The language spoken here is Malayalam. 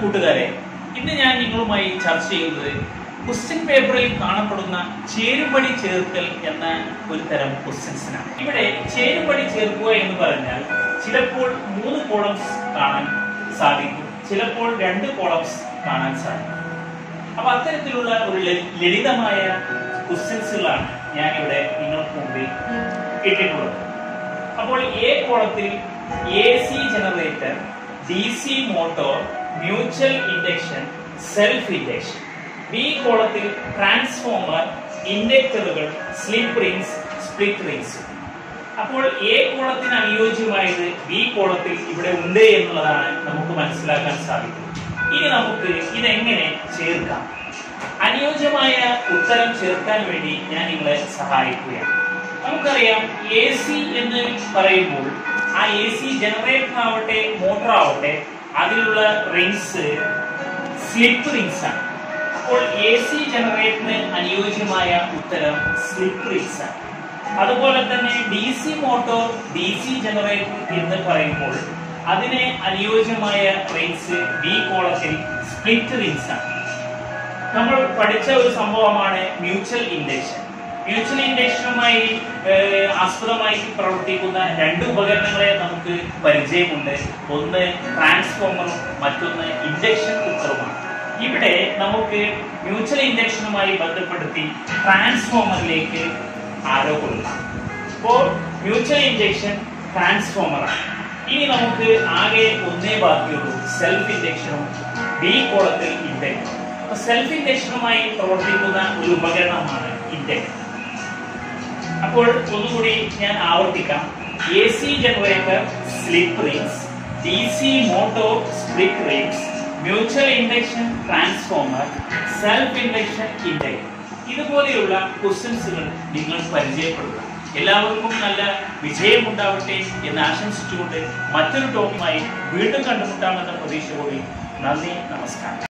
കൂട്ടുകാരെ ഇന്ന് ഞാൻ നിങ്ങളുമായി ചർച്ച ചെയ്യുന്നത് ക്വസ്റ്റ്യൻ പേപ്പറിൽ കാണപ്പെടുന്ന ചേരുപടി ചേർക്കൽ എന്ന ഒരു തരം ക്വസ്റ്റ്യൻസിനാണ് ഇവിടെ ചേരുപടി ചേർക്കുക എന്ന് പറഞ്ഞാൽ ചിലപ്പോൾ മൂന്ന് കോളംസ് കാണാൻ സാധിക്കും ചിലപ്പോൾ രണ്ട് കോളംസ് കാണാൻ സാധിക്കും അപ്പൊ അത്തരത്തിലുള്ള ഒരു ലളി- ലളിതമായ ക്വസ്റ്റ്യൻസുകളാണ് ഞാനിവിടെ നിങ്ങൾക്ക് മുമ്പിൽ ഇട്ടിട്ടുള്ളത് അപ്പോൾ എ കോളത്തിൽ A C generator D C motor mutual induction self induction B കോളത്തിൽ ട്രാൻസ്ഫോമർ ഇൻഡക്ടറുകൾ സ്ലിപ്പ് റിങ്സ് സ്പ്ലിറ്റ് റിങ്സ് അപ്പോൾ എ കോളത്തിന് അനുയോജ്യമായത് ബി കോളത്തിൽ ഇവിടെ ഉണ്ട് എന്നുള്ളതാണ് നമുക്ക് മനസ്സിലാക്കാൻ സാധിക്കുന്നത് ഇനി നമുക്ക് ഇതെങ്ങനെ ചേർക്കാം അനുയോജ്യമായ ഉത്തരം ചേർക്കാൻ വേണ്ടി ഞാൻ നിങ്ങളെ സഹായിക്കുകയാണ് നമുക്കറിയാം എ സി എന്ന് പറയുമ്പോൾ ആ എ സി ജനറേറ്റർ ആവട്ടെ മോട്ടോർ ആവട്ടെ അതിലുള്ള റിങ്സ് സ്ലിപ്പ് റിങ്സ് ആണ് അപ്പോൾ എ സി ജനറേറ്ററിന് അനുയോജ്യമായ ഉത്തരം സ്ലിപ്പ് റിങ്സ് ആണ് അതുപോലെ തന്നെ D C motor D C generator എന്ന് പറയുമ്പോൾ അതിന് അനുയോജ്യമായ റിങ്സ് ബി കോളത്തിൽ സ്പ്ലിറ്റ് റിങ്സ് ആണ് നമ്മൾ പഠിച്ച ഒരു സംഭവമാണ് മ്യൂച്വൽ ഇൻഡക്ഷൻ മ്യൂച്വൽ ഇൻഡക്ഷനുമായി ഏഹ്, ആസ്പദമായി പ്രവർത്തിക്കുന്ന രണ്ട് ഉപകരണങ്ങളെ നമുക്ക് പരിചയമുണ്ട് ഒന്ന് ട്രാൻസ്ഫോമറും മറ്റൊന്ന് ഇൻഡക്ഷൻ കുക്കറുമാണ് ഇവിടെ നമുക്ക് മ്യൂച്വൽ ഇൻഡക്ഷനുമായി ബന്ധപ്പെടുത്തി ട്രാൻസ്ഫോമറിലേക്ക് ആരോ കൊടുക്കാം അപ്പോൾ മ്യൂച്വൽ ഇൻഡക്ഷൻ ട്രാൻസ്ഫോമറാണ് ഇനി നമുക്ക് ആകെ ഒന്നേ ബാക്കിയുള്ളൂ സെൽഫ് ഇൻഡക്ഷനും ബി കോളത്തിൽ ഇൻഡക്ടർ അപ്പൊ സെൽഫ് ഇൻഡക്ഷനുമായി പ്രവർത്തിക്കുന്ന ഒരു ഉപകരണമാണ് ഇൻഡക്ടർ അപ്പോൾ ഒന്നുകൂടി ഞാൻ ആവർത്തിക്കാം A C generator slip rings D C motor split rings mutual induction transformer self induction inductor ഇതുപോലെയുള്ള ക്വസ്റ്റ്യൻസുകൾ നിങ്ങൾ പരിചയപ്പെടുക എല്ലാവർക്കും നല്ല വിജയമുണ്ടാവട്ടെ എന്ന് ആശംസിച്ചുകൊണ്ട് മറ്റൊരു ടോപ്പുമായി വീണ്ടും കണ്ടുമുട്ടാമെന്ന പ്രതീക്ഷയോടെ നന്ദി നമസ്കാരം